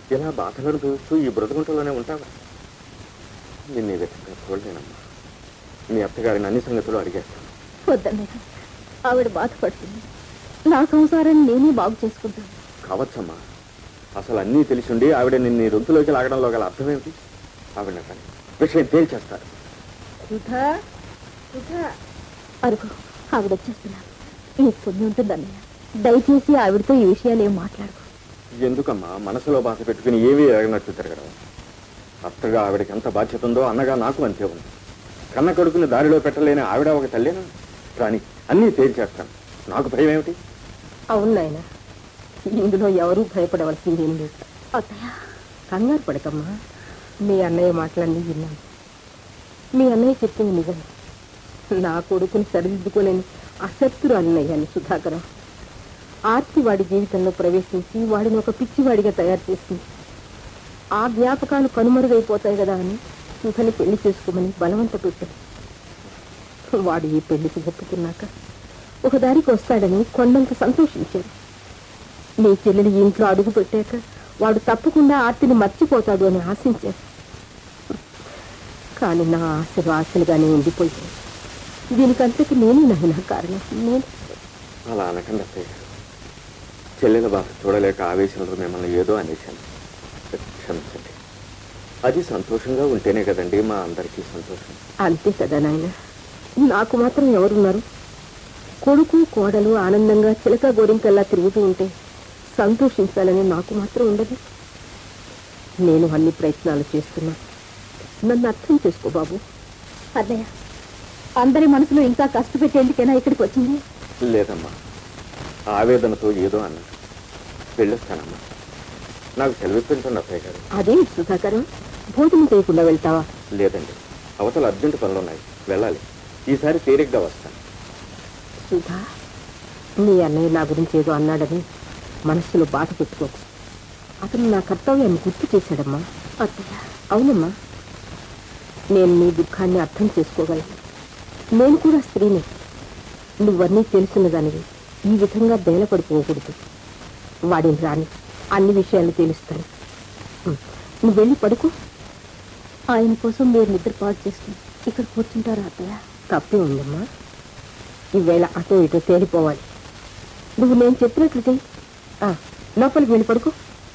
ఇలా బాధలను చూస్తూ ఈ బ్రతుకుంటలోనే ఉంటావా నిన్ను ఈ విధంగా చూడలేనమ్మా మీ అత్తగారిని అన్ని సంగతులు అడిగేస్తాను వద్దన్నయ్య ఆవిడ బాధపడుతుంది నా సంసారాన్ని నేనే బాగు చేసుకుంటాను కావచ్చమ్మా అసలు అన్నీ తెలిసిండి ఆవిడ నిన్ను ఈ రొంతులోకి లాగడంలో గల అర్థమేమిటి ఆవిడ కానీ విషయం తేల్చేస్తారు సుధా సుధా అరుగు ఆవిడ వచ్చేస్తున్నా నీకు పుణ్యం ఉంటుంది అన్నయ్య దయచేసి ఆవిడతో ఈ విషయాలు ఏం మాట్లాడుకో ఎందుకమ్మా మనసులో బాధ పెట్టుకుని ఏమీ ఎరగనట్టు తిరగడం అత్తగా ఆవిడకి ఎంత బాధ్యత ఉందో అన్నగా నాకు అంతే ఉంది కన్న కొడుకుని దారిలో పెట్టలేని ఆవిడ ఒక తల్లేనా రాని అన్నీ తేల్చేస్తాను నాకు భయం ఏమిటి అవును నాయన ఇందులో ఎవరూ భయపడవలసిందేం లేదు అత్తయ్య కంగారు పడకమ్మా మీ అన్నయ్య మాటలన్నీ విన్నాను మీ అన్నయ్య చెప్పింది నిజం నా కొడుకుని సరిదిద్దుకోలేని అసత్తురాలినయ్యాను సుధాకరం ఆర్తి వాడి జీవితంలో ప్రవేశించి వాడిని ఒక పిచ్చివాడిగా తయారు చేసింది ఆ జ్ఞాపకాలు కనుమరుగైపోతాయి కదా అని సుధని పెళ్లి చేసుకోమని బలవంత పెట్టాను వాడు ఈ పెళ్లికి ఒప్పుకున్నాక ఒక దారికి వస్తాడని కొండంత సంతోషించాడు నీ చెల్లెలి ఇంట్లో అడుగు పెట్టాక వాడు తప్పకుండా ఆర్తిని మర్చిపోతాడు అని ఆశించాడు కానీ నా ఆశలు ఆశలుగానే ఉండిపోయాయి దీనికంతకి నేను నాయన కారణం నేను అలా అనకండి అత్తయ్య గారు చెల్లెల బాధ చూడలేక ఆవేశంలో మిమ్మల్ని ఏదో అనేశాను క్షమించండి అది సంతోషంగా ఉంటేనే కదండి మా అందరికీ సంతోషం అంతే కదా నాయన నాకు మాత్రం ఎవరున్నారు కొడుకు కోడలు ఆనందంగా చిలక గోరింకల్లా తిరుగుతూ ఉంటే సంతోషించాలని నాకు మాత్రం ఉండదు నేను అన్ని ప్రయత్నాలు చేస్తున్నా నన్ను అర్థం చేసుకో బాబు అన్నయ్య అందరి మనసులో ఇంకా కష్టపెట్టేందుకేనా ఇక్కడికి వచ్చింది లేదమ్మా ఆవేదనతో ఏదో అన్నాను వెళ్ళొస్తానమ్మా నాకు సెలవిప్పించండి అత్తయ్య గారు అదేమిటి సుధాకరం భోజనం చేయకుండా వెళ్తావా లేదండి అవతల అర్జెంటు పనులు ఉన్నాయి వెళ్ళాలి ఈసారి తేలిగ్గా వస్తాను సుధా నీ అన్నయ్య నా గురించి ఏదో అన్నాడని మనస్సులో బాధ పెట్టుకోకు అతను నా కర్తవ్యాన్ని గుర్తు చేశాడమ్మా అత్తయ్య అవునమ్మా నేను నీ దుఃఖాన్ని అర్థం చేసుకోగలను నేను కూడా స్త్రీని నువ్వన్నీ తెలుసున్న దానివి ఈ విధంగా బేలపడిపోకూడదు వాడిని రాని అన్ని విషయాలు తెలుస్తాను ఉం. నువ్వు వెళ్ళి పడుకో ఆయన కోసం మీరు నిద్ర పాటు చేసుకుని ఇక్కడ కూర్చుంటారా అత్తయ్య తప్పే ఉందమ్మా ఈవేళ అటో ఇటో తేలిపోవాలి నువ్వు నేను చెప్పినట్లు చెయ్యి ఆ, లోపలికి వెళ్ళి పడుకో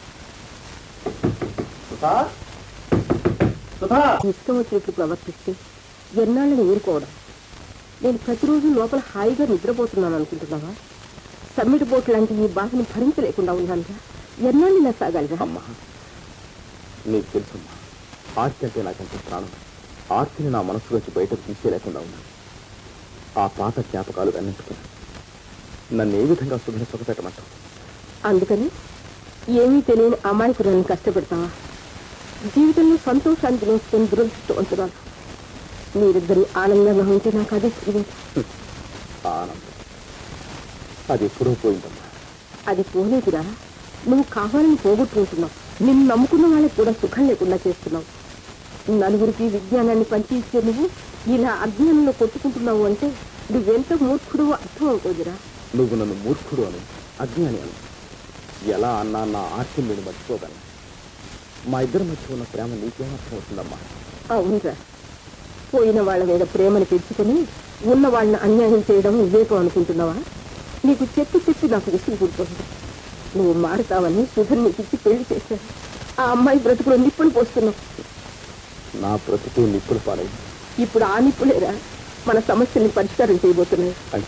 ఇష్టం వచ్చినట్లు ప్రవర్తిస్తే ఎన్నాళ్ళని ఊరుకోవడం నేను ప్రతిరోజు లోపల హాయిగా నిద్రపోతున్నాను అనుకుంటున్నావా సమ్మిడి బోట్ లాంటి ఈ బాధని భరించలేకుండా ఉన్నానుగా ఎన్నాళ్ళు ఇలా సాగాలిగా అమ్మా నీకు తెలుసమ్మా ఆర్తి అంటే నాకంటే ప్రాణం ఆర్తిని నా మనసులోంచి బయటకు తీసేయలేకుండా ఉన్నాను ఆ పాత జ్ఞాపకాలు వెన్నెట్టుకుని నన్ను ఏ విధంగా శుభ్ర సుఖపెట్టమంటావు అందుకని ఏమీ తెలియని అమాయకురాలను కష్టపెడతావా జీవితంలో సంతోషాన్ని తినేసుకొని దురదృష్టవంతురాలు మీరిద్దరూ ఆనందంగా ఉంటే నాకు అదే తెలియదు ఆనందం అది ఎప్పుడూ పోయిందమ్మా అది పోలేదురా నువ్వు కావాలని పోగొట్టుకుంటున్నావు నిన్ను నమ్ముకున్న వాళ్ళకి కూడా సుఖం లేకుండా చేస్తున్నావు నలుగురికి విజ్ఞానాన్ని పంచి ఇచ్చే నువ్వు ఇలా అజ్ఞానంలో కొట్టుకుంటున్నావు అంటే నువ్వెంత మూర్ఖుడు అర్థం అవుతుందిరా నువ్వు నన్ను మూర్ఖుడు అను అజ్ఞాని అను ఎలా అన్నా నా ఆర్తిని నేను మర్చిపోగలను మా ఇద్దరి మధ్య ఉన్న ప్రేమ నీకేమర్థం అవుతుందమ్మా అవునరా పోయిన వాళ్ళ మీద ప్రేమను పెంచుకొని ఉన్న వాళ్ళని అన్యాయం చేయడం వివేకం అనుకుంటున్నావా నీకు చెప్పి చెప్పి నాకు విసుగు పుడుతుంది నువ్వు మారుతావని సుధన్ నీకు ఇచ్చి పెళ్లి చేశాను ఆ అమ్మాయి బ్రతుకులో నిప్పులు పోస్తున్నావు నా బ్రతుకు నిప్పులు పాలైంది ఇప్పుడు ఆ నిప్పులేరా మన సమస్యల్ని పరిష్కారం చేయబోతున్నాయి అంటే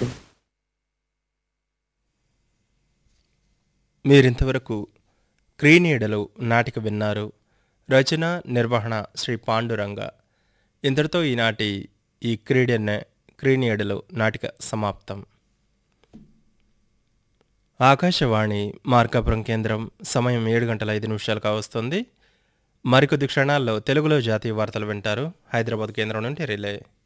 మీరింతవరకు క్రీనీడలు నాటిక విన్నారు రచన నిర్వహణ శ్రీ పాండురంగ ఇంతటితో ఈనాటి ఈ క్రీడన క్రీనీడలు నాటిక సమాప్తం ఆకాశవాణి మార్కాపురం కేంద్రం సమయం ఏడు గంటల ఐదు నిమిషాలు కావస్తుంది మరికొద్ది క్షణాల్లో తెలుగులో జాతీయ వార్తలు వింటారు హైదరాబాద్ కేంద్రం నుండి రిలే